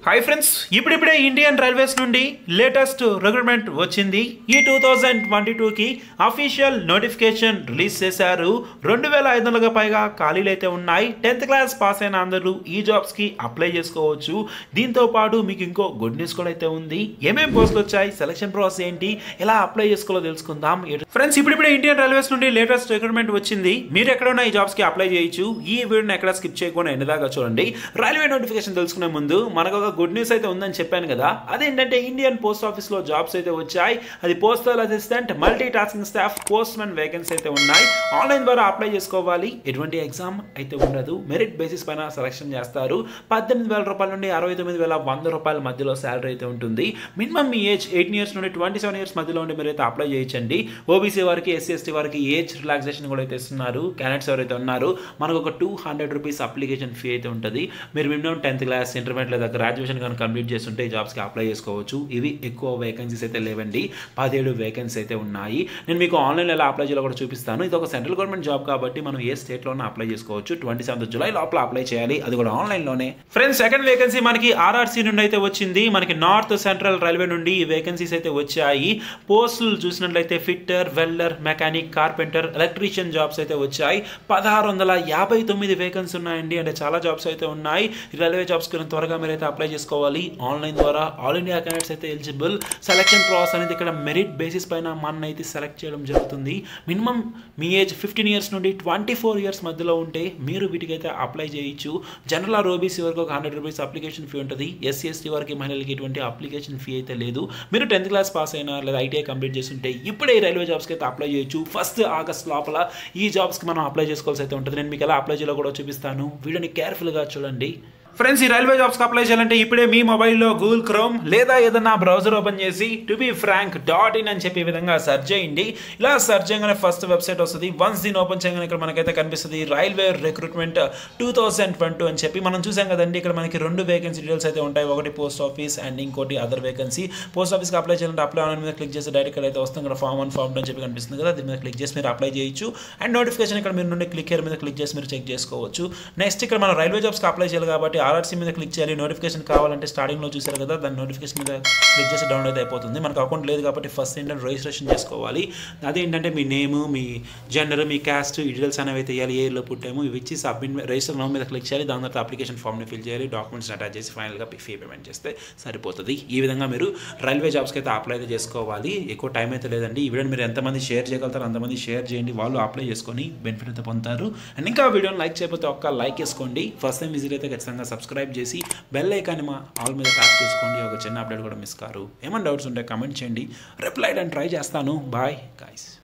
hi friends ఇప్పుడిప్పుడే Indian railways నుండి latest recruitment వచ్చింది ఈ టూ థౌజండ్ ట్వంటీ టూకి అఫీషియల్ నోటిఫికేషన్ రిలీజ్ చేశారు రెండు వేల ఐదు వందలుగా పైగా ఖాళీలు అయితే ఉన్నాయి టెన్త్ క్లాస్ పాస్ అయిన అందరూ ఈ జాబ్స్కి అప్లై చేసుకోవచ్చు దీంతో పాటు మీకు ఇంకో గుడ్ న్యూస్ కూడా అయితే ఉంది ఏమేం పోస్టులు వచ్చాయి సెలక్షన్ ప్రాసెస్ ఏంటి ఎలా అప్లై చేసుకోవాలో తెలుసుకుందాం ఫ్రెండ్స్ ఇప్పుడిప్పుడే ఇండియన్ రైల్వేస్ నుండి లేటెస్ట్ రిక్రూట్మెంట్ వచ్చింది మీరు ఎక్కడున్నా ఈ జాబ్స్కి అప్లై చేయొచ్చు ఈ వీడియోని ఎక్కడ స్కిప్ చేయకుండా ఎన్నిదాకా చూడండి రైల్వే నోటిఫికేషన్ తెలుసుకునే ముందు మనకు ఒక గుడ్ న్యూస్ అయితే ఉందని చెప్పాను కదా అదేంటంటే ఇండియన్ పోస్ట్ ఆఫీస్లో జాబ్స్ అయితే వచ్చాయి అది postal assistant multi tasking staff postman vacancy అయితే ఉన్నాయి ఆన్లైన్ ద్వారా అప్లై చేసుకోవాలి ఎటువంటి ఎగ్జామ్ అయితే ఉండదు మెరిట్ బేసిస్ పైన సెలక్షన్ చేస్తారు పద్దెనిమిది వేల రూపాయల నుండి అరవై తొమ్మిది వేల వంద రూపాయల మధ్యలో శాలరీ అయితే ఉంటుంది మినిమం మీ ఏజ్ ఎయిటీన్ ఇయర్స్ నుండి ట్వంటీ సెవెన్ ఇయర్స్ మధ్యలో ఉండి మీరు అయితే అప్లై చేయొచ్చండి ఓబీసీ వారికి ఎస్సీ ఎస్టీ వారికి ఏజ్ రిలాక్సేషన్ కూడా అయితే ఇస్తున్నారు క్యాండిడేట్స్ ఎవరైతే ఉన్నారు మనకు ఒక two hundred rupees application fee అయితే ఉంటుంది మీరు మినిమం టెన్త్ క్లాస్ ఇంటర్మీడియట్ లేదా గ్రాడ్యుయేషన్ కానీ కంప్లీట్ చేస్తుంటే ఈ జాబ్స్కి అప్లై చేసుకోవచ్చు ఇవి ఎక్కువ వేకెన్సీస్ అయితే లేవండి పదిహేడు వేకెన్సీ అయితే ఉన్నాయి నేను మీకు ఆన్లైన్ ఎలా అప్లై చేయాలో కూడా చూపిస్తాను ఇది ఒక సెంట్రల్ గవర్నమెంట్ జాబ్ కాబట్టి మనం ఏ స్టేట్లోనే అప్లై చేసుకోవచ్చు ట్వంటీ సెవెంత్ జూలై లోపల అప్లై చేయాలి అది కూడా ఆన్లైన్లోనే ఫ్రెండ్స్ సెకండ్ వేకెన్సీ మనకి ఆర్ఆర్సీ నుండి అయితే వచ్చింది మనకి నార్త్ సెంట్రల్ రైల్వే నుండి ఈ వేకెన్సీస్ అయితే వచ్చాయి పోస్టులు చూసినట్లయితే fitter welder mechanic carpenter electrician jobs అయితే వచ్చాయి పదహారు వందల యాభై తొమ్మిది వేకెన్సీ ఉన్నాయండి అంటే చాలా జాబ్స్ అయితే ఉన్నాయి ఈ రైల్వే జాబ్స్ కి త్వరగా మీరు అయితే అప్లై చేసుకోవాలి ఆన్లైన్ ద్వారా ఆల్ ఇండియా క్యాండిడేట్స్ అయితే ఎలిజిబుల్ సెలక్షన్ ప్రాసెస్ అనేది ఇక్కడ మెరిట్ బేసిస్ పైన మన అయితే సెలెక్ట్ చేయడం జరుగుతుంది మినిమం మీ ఏజ్ ఫిఫ్టీన్ ఇయర్స్ నుండి ట్వంటీ ఫోర్ ఇయర్స్ మధ్యలో ఉంటే మీరు వీటికైతే అప్లై చేయొచ్చు జనరల్ ఆర్ ఓబీసీ వరకు ఒక హండ్రెడ్ రూపీస్ అప్లికేషన్ ఫీ ఉంటుంది ఎస్సీ ఎస్టీ వరకు మహిళలకి ఎటువంటి అప్లికేషన్ ఫీ అయితే లేదు మీరు టెన్త్ క్లాస్ పాస్ అయినా లేదా ఐటీఐ కంప్లీట్ చేస్తుంటే ఇప్పుడే ఈ రైల్వే జాబ్స్కి అయితే అప్లై చేయొచ్చు ఫస్ట్ ఆగస్ట్ లోపల ఈ జాబ్స్కి మనం అప్లై చేసుకోవాల్సి అయితే ఉంటుంది నేను మీకు ఎలా అప్లై చేయాలో కూడా చూపిస్తాను వీడియోని కేర్ఫుల్గా చూడండి ఫ్రెండ్స్ ఈ రైల్వే జాబ్స్కి అప్లై చేయాలంటే ఇప్పుడే మీ మొబైల్లో గూగుల్ క్రోమ్ లేదా ఏదైనా బ్రౌజర్ ఓపెన్ చేసి to be frank dot in అని చెప్పి ఈ విధంగా సెర్చ్ చేయండి ఇలా సెర్చ్ చేయగానే ఫస్ట్ వెబ్సైట్ వస్తుంది వన్స్ దీన్ని ఓపెన్ చేయగానే ఇక్కడ మనకైతే కనిపిస్తుంది railway recruitment two thousand twenty అని చెప్పి మనం చూసాం కదండి ఇక్కడ మనకి రెండు వేకెన్సీ డీటెయిల్స్ అయితే ఉంటాయి ఒకటి పోస్ట్ ఆఫీస్ అండ్ ఇంకోటి అదర్ వేకెన్సీ పోస్ట్ ఆఫీస్కి అప్లై చేయాలంటే అప్లై ఆన్ మీద క్లిక్ చేసి డైరెక్ట్ అయితే వస్తుంది ఇక్కడ ఫామ్ వన్ ఫామ్ టూ అని చెప్పి కనిపిస్తుంది కదా దీని మీద క్లిక్ చేసి మీరు అప్లై చేయొచ్చు అండ్ నోటిఫికేషన్ ఇక్కడ మీరు నుండి క్లిక్ మీద క్లిక్ చేసి మీరు చెక్ చేసుకోవచ్చు నెక్స్ట్ ఇక్కడ మనం రైల్వే జాబ్స్కి అప్లై చేయాలి కాబట్టి ఆర్ఆర్సీ మీద క్లిక్ చేయాలి నోటిఫికేషన్ కావాలంటే స్టార్టింగ్లో చూసారు కదా దాని నోటిఫికేషన్ మీద క్లిక్ చేసి డౌన్లోడ్ అయితే అయిపోతుంది మనకు అకౌంట్ లేదు కాబట్టి ఫస్ట్ ఏంటంటే రిజిస్ట్రేషన్ చేసుకోవాలి అదేంటంటే మీ నేమ్ మీ జెండర్ మీ క్యాస్ట్ ఈ డీటెయిల్స్ అనేవి అయితే వేయాలి ఏ ఇయర్లో పుట్టాము ఇవి ఇచ్చి సబ్మిట్ రిజిస్టర్ నౌ మీద క్లిక్ చేయాలి దాని తర్వాత అప్లికేషన్ ఫామ్ని ఫిల్ చేయాలి డాక్యుమెంట్స్ అటాచ్ చేసి ఫైనల్గా ఫీ పేమెంట్ చేస్తే సరిపోతుంది ఈ విధంగా మీరు రైల్వే జాబ్స్కి అయితే అప్లై అయితే చేసుకోవాలి ఎక్కువ టైం అయితే లేదండి ఈ వీడియోని మీరు ఎంతమంది షేర్ చేయగలుగుతారు అంతమంది షేర్ చేయండి వాళ్ళు అప్లై చేసుకొని బెనిఫిట్ అయితే పొందుతారు అండ్ ఇంకా వీడియోని లైక్ చేయకపోతే ఒక్క లైక్ వేసుకోండి ఫస్ట్ టైం విజిట్ అయితే ఖచ్చితంగా సబ్స్క్రైబ్ చేసి బెల్ ఐకాన్ మా ఆల్ మీద ట్యాప్ చేసుకోండి ఒక చిన్న అప్డేట్ కూడా మిస్ కారు ఏమైనా డౌట్స్ ఉంటే కమెంట్ చేయండి రిప్లై అండ్ ట్రై చేస్తాను బాయ్ గాయస్